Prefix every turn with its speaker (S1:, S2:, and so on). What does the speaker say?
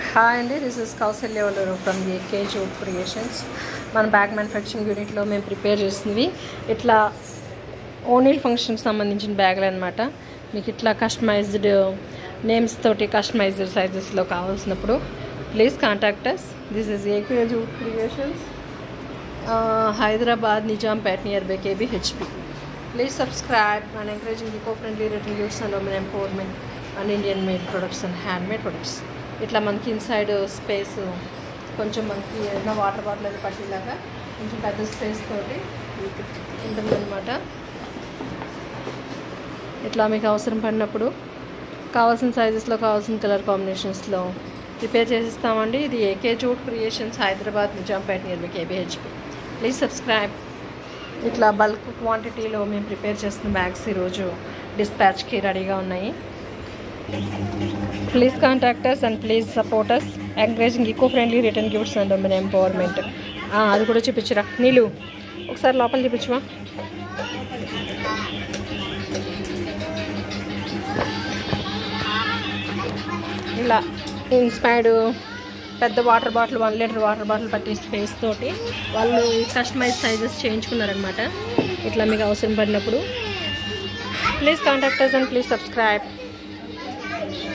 S1: hi అండి this is Kousalya Valluru from A K jute creations మన bag manufacturing యూనిట్లో మేము ప్రిపేర్ చేసినవి ఇట్లా ఓనీల్ ఫంక్షన్కి సంబంధించిన బ్యాగులు అనమాట మీకు ఇట్లా కస్టమైజ్డ్ నేమ్స్ తోటి కస్టమైజ్డ్ సైజెస్లో కావాల్సినప్పుడు please contact us this is AK jute creations Hyderabad Nizampet near by KB HP please subscribe and encouraging eco friendly return gifts and women empowerment and Indian made products and hand made products ఇట్లా మనకి inside space కొంచెం మనకి ఏదైనా water bottle అది పట్టేలాగా కొంచెం పెద్ద space తోటి ఉంటుందన్నమాట ఇట్లా మీకు అవసరం పడినప్పుడు కావాల్సిన సైజెస్లో కావాల్సిన కలర్ కాంబినేషన్స్లో ప్రిపేర్ చేసిస్తామండి ఇది A K jute creations Hyderabad Nizampet near by K B H P please subscribe ఇట్లా బల్క్ క్వాంటిటీలో మేము ప్రిపేర్ చేస్తున్న బ్యాగ్స్ ఈరోజు డిస్పాచ్కి రెడీగా ఉన్నాయి please contact us and please support us encouraging eco friendly return gifts and women empowerment అది కూడా చూపించరా నీళ్ళు ఒకసారి లోపల చూపించవా ఇలా ఇన్స్పైర్డ్ పెద్ద water bottle one litre water bottle పట్టే స్పేస్ తోటి వాళ్ళు కస్టమైజ్ సైజెస్ చేయించుకున్నారనమాట ఇట్లా మీకు అవసరం పడినప్పుడు please contact us and please subscribe